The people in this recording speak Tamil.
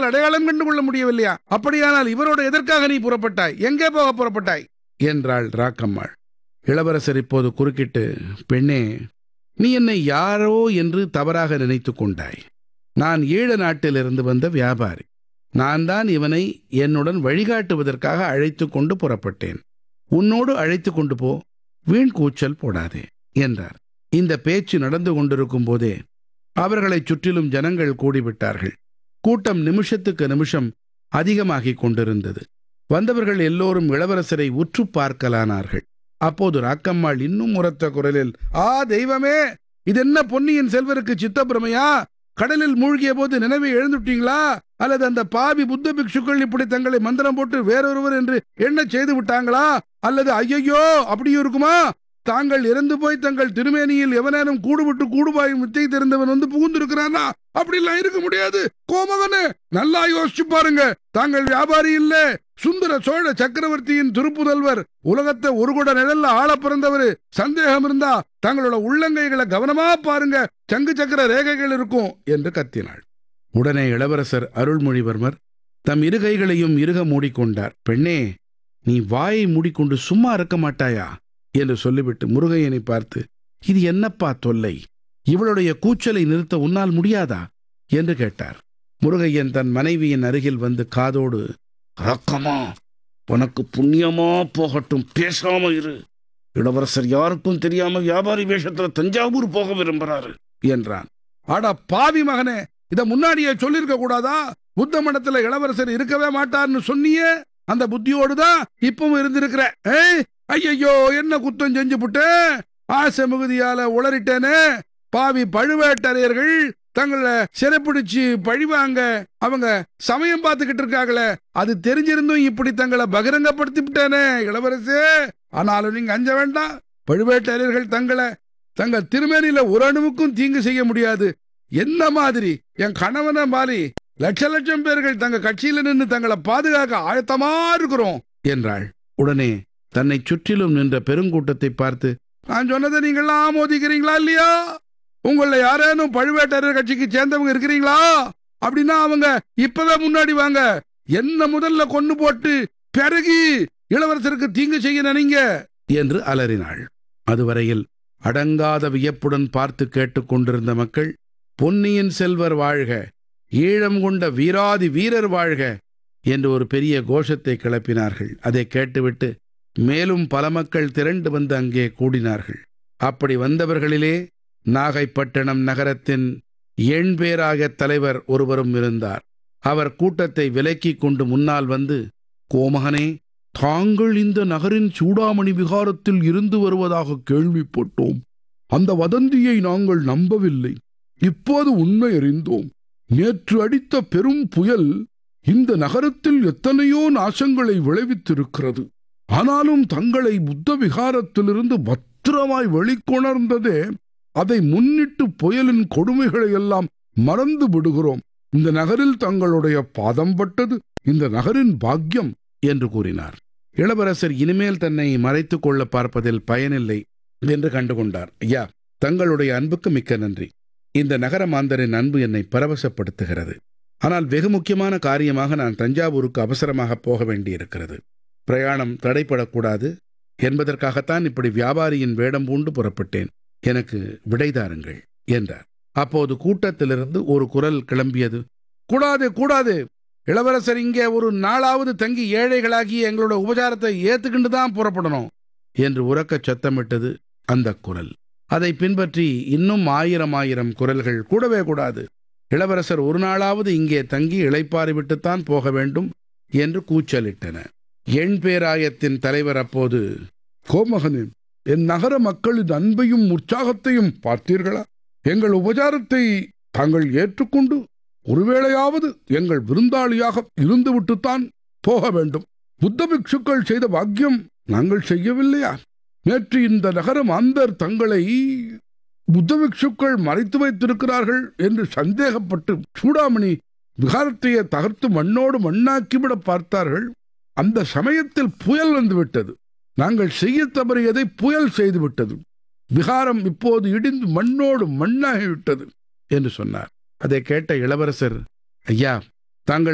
உன்னால் அடையாளம் கண்டு கொள்ள முடியவில்லையா அப்படியானால் இவரோடு எதற்காக நீ புறப்பட்டாய் எங்கே போக புறப்பட்டாய் என்றாள் ராக்கம்மாள் இளவரசர் இப்போது குறுக்கிட்டு பெண்ணே நீ என்னை யாரோ என்று தவறாக நினைத்து கொண்டாய் நான் ஈழ நாட்டிலிருந்து வந்த வியாபாரி நான் தான் இவனை என்னுடன் வழிகாட்டுவதற்காக அழைத்து கொண்டு புறப்பட்டேன் உன்னோடு அழைத்து கொண்டு போ வீண் கூச்சல் போடாதே என்றார் இந்த பேச்சு நடந்து கொண்டிருக்கும் போதே அவர்களைச் சுற்றிலும் ஜனங்கள் கூடிவிட்டார்கள் கூட்டம் நிமிஷத்துக்கு நிமிஷம் அதிகமாகிக் கொண்டிருந்தது வந்தவர்கள் எல்லோரும் இளவரசரை உற்று பார்க்கலானார்கள் அப்போது ராக்கம்மாள் இன்னும் உரத்த குரலில் ஆ தெய்வமே இதென்ன பொன்னியின் செல்வருக்கு சித்தப்பிரமையா கடலில் மூழ்கிய போது நினைவை எழுந்துட்டீங்களா அல்லது அந்த பாவி புத்த பிக்ஷுக்கள் இப்படி தங்களை மந்திரம் போட்டு வேறொருவர் என்று என்ன செய்து விட்டாங்களா அல்லது ஐயையோ அப்படியும் இருக்குமா தாங்கள் இறந்து போய் தங்கள் திருமேனியில் எவனேனும் கூடுவிட்டு கூடுபாயும் வித்தை தெரிந்தவன் வந்து புகுந்திருக்கிறானா அப்படிலாம் இருக்க முடியாது கோமகனே நல்லா யோசிச்சு பாருங்க தாங்கள் வியாபாரி இல்ல சுந்தர சோழ சக்கரவர்த்தியின் திருப்புதல்வர் உலகத்தை ஒரு கூட நிழல்ல ஆள பிறந்தவர் சந்தேகம் இருந்தா தங்களோட உள்ளங்கைகளை கவனமா பாருங்க சங்கு சக்கர ரேகைகள் இருக்கும் என்று கத்தினாள் உடனே இளவரசர் அருள்மொழிவர்மர் தம் இரு கைகளையும் இறுக மூடிக்கொண்டார் பெண்ணே நீ வாயை மூடிக்கொண்டு சும்மா இருக்க மாட்டாயா என்று சொல்லிவிட்டு முருகையனை பார்த்து இது என்னப்பா தொல்லை இவளுடைய கூச்சலை நிறுத்த உன்னால் முடியாதா என்று கேட்டார் முருகையன் தன் மனைவியின் அருகில் வந்து காதோடு ரக்கமா உனக்கு புண்ணியமா போகட்டும் பேசாம இரு இளவரசர் யாருக்கும் தெரியாம வியாபாரி வேஷத்துல தஞ்சாவூர் போக விரும்புறாரு என்றான் அட பாவி மகனே இத முன்னாடியே சொல்லிருக்க கூடாதா புத்த மடத்துல இளவரசர் இருக்கவே மாட்டார்னு சொன்னியே அந்த புத்தியோடுதான் இப்பவும் இருந்திருக்கிற ஏய் ஐயையோ என்ன குத்தம் செஞ்சு புட்டேன் ஆசை மிகுதியால உளறிட்டேனே பாவி பழுவேட்டரையர்கள் தங்களை சிறைப்பிடிச்சு பழிவாங்க அவங்க சமயம் பார்த்துக்கிட்டு இருக்காங்களே அது தெரிஞ்சிருந்தும் இப்படி தங்களை பகிரங்கப்படுத்தி விட்டேனே இளவரசே ஆனாலும் நீங்க அஞ்ச வேண்டாம் பழுவேட்டரையர்கள் தங்களை தங்கள் திருமேனியில ஒரு அணுவுக்கும் தீங்கு செய்ய முடியாது என்ன மாதிரி என் கணவனை மாதிரி லட்ச லட்சம் பேர்கள் தங்க கட்சியில நின்று தங்களை பாதுகாக்க ஆயத்தமா இருக்கிறோம் என்றாள் உடனே தன்னை சுற்றிலும் நின்ற பெருங்கூட்டத்தை பார்த்து நான் சொன்னதை நீங்களாம் ஆமோதிக்கிறீங்களா இல்லையா உங்கள யாரேனும் பழுவேட்டரையர் கட்சிக்கு சேர்ந்தவங்க இருக்கிறீங்களா அப்படின்னா அவங்க இப்பவே முன்னாடி வாங்க என்ன முதல்ல கொண்டு போட்டு பிறகு இளவரசருக்கு தீங்கு செய்ய நினைங்க என்று அலறினாள் அதுவரையில் அடங்காத வியப்புடன் பார்த்து கேட்டுக்கொண்டிருந்த மக்கள் பொன்னியின் செல்வர் வாழ்க ஈழம் கொண்ட வீராதி வீரர் வாழ்க என்று ஒரு பெரிய கோஷத்தை கிளப்பினார்கள் அதை கேட்டுவிட்டு மேலும் பல மக்கள் திரண்டு வந்து அங்கே கூடினார்கள் அப்படி வந்தவர்களிலே நாகைப்பட்டினம் நகரத்தின் எண்பேராக தலைவர் ஒருவரும் இருந்தார் அவர் கூட்டத்தை விலக்கிக் கொண்டு முன்னால் வந்து கோமகனே தாங்கள் இந்த நகரின் சூடாமணி விகாரத்தில் இருந்து வருவதாக கேள்விப்பட்டோம் அந்த வதந்தியை நாங்கள் நம்பவில்லை இப்போது உண்மை அறிந்தோம் நேற்று அடித்த பெரும் புயல் இந்த நகரத்தில் எத்தனையோ நாசங்களை விளைவித்திருக்கிறது ஆனாலும் தங்களை புத்த விகாரத்திலிருந்து பத்திரமாய் வெளிக்கொணர்ந்ததே அதை முன்னிட்டு புயலின் கொடுமைகளை எல்லாம் மறந்து விடுகிறோம் இந்த நகரில் தங்களுடைய பாதம் பட்டது இந்த நகரின் பாக்கியம் என்று கூறினார் இளவரசர் இனிமேல் தன்னை மறைத்துக் கொள்ள பார்ப்பதில் பயனில்லை என்று கண்டுகொண்டார் ஐயா தங்களுடைய அன்புக்கு மிக்க நன்றி இந்த நகர மாந்தரின் அன்பு என்னை பரவசப்படுத்துகிறது ஆனால் வெகு முக்கியமான காரியமாக நான் தஞ்சாவூருக்கு அவசரமாக போக வேண்டியிருக்கிறது பிரயாணம் தடைப்படக்கூடாது என்பதற்காகத்தான் இப்படி வியாபாரியின் வேடம் பூண்டு புறப்பட்டேன் எனக்கு விடைதாருங்கள் என்றார் அப்போது கூட்டத்திலிருந்து ஒரு குரல் கிளம்பியது கூடாது கூடாது இளவரசர் இங்கே ஒரு நாளாவது தங்கி ஏழைகளாகி எங்களோட உபச்சாரத்தை ஏத்துக்கிண்டு தான் புறப்படணும் என்று உறக்கச் சத்தமிட்டது அந்த குரல் அதை பின்பற்றி இன்னும் ஆயிரம் ஆயிரம் குரல்கள் கூடவே கூடாது இளவரசர் ஒரு நாளாவது இங்கே தங்கி இளைப்பாரி விட்டுத்தான் போக வேண்டும் என்று கூச்சலிட்டன எண் பேராயத்தின் தலைவர் அப்போது கோமகனே என் நகர மக்களின் அன்பையும் உற்சாகத்தையும் பார்த்தீர்களா எங்கள் உபச்சாரத்தை தாங்கள் ஏற்றுக்கொண்டு ஒருவேளையாவது எங்கள் விருந்தாளியாக இருந்துவிட்டுத்தான் போக வேண்டும் புத்த பிக்ஷுக்கள் செய்த பாக்கியம் நாங்கள் செய்யவில்லையா நேற்று இந்த நகரம் அந்தர் தங்களை புத்த பிக்ஷுக்கள் மறைத்து வைத்திருக்கிறார்கள் என்று சந்தேகப்பட்டு சூடாமணி விகாரத்தையே தகர்த்து மண்ணோடு மண்ணாக்கிவிட பார்த்தார்கள் அந்த சமயத்தில் புயல் வந்து விட்டது நாங்கள் செய்ய தவறியதை புயல் செய்து விட்டது விகாரம் இப்போது இடிந்து மண்ணோடு மண்ணாகிவிட்டது என்று சொன்னார் அதை கேட்ட இளவரசர் ஐயா தாங்கள்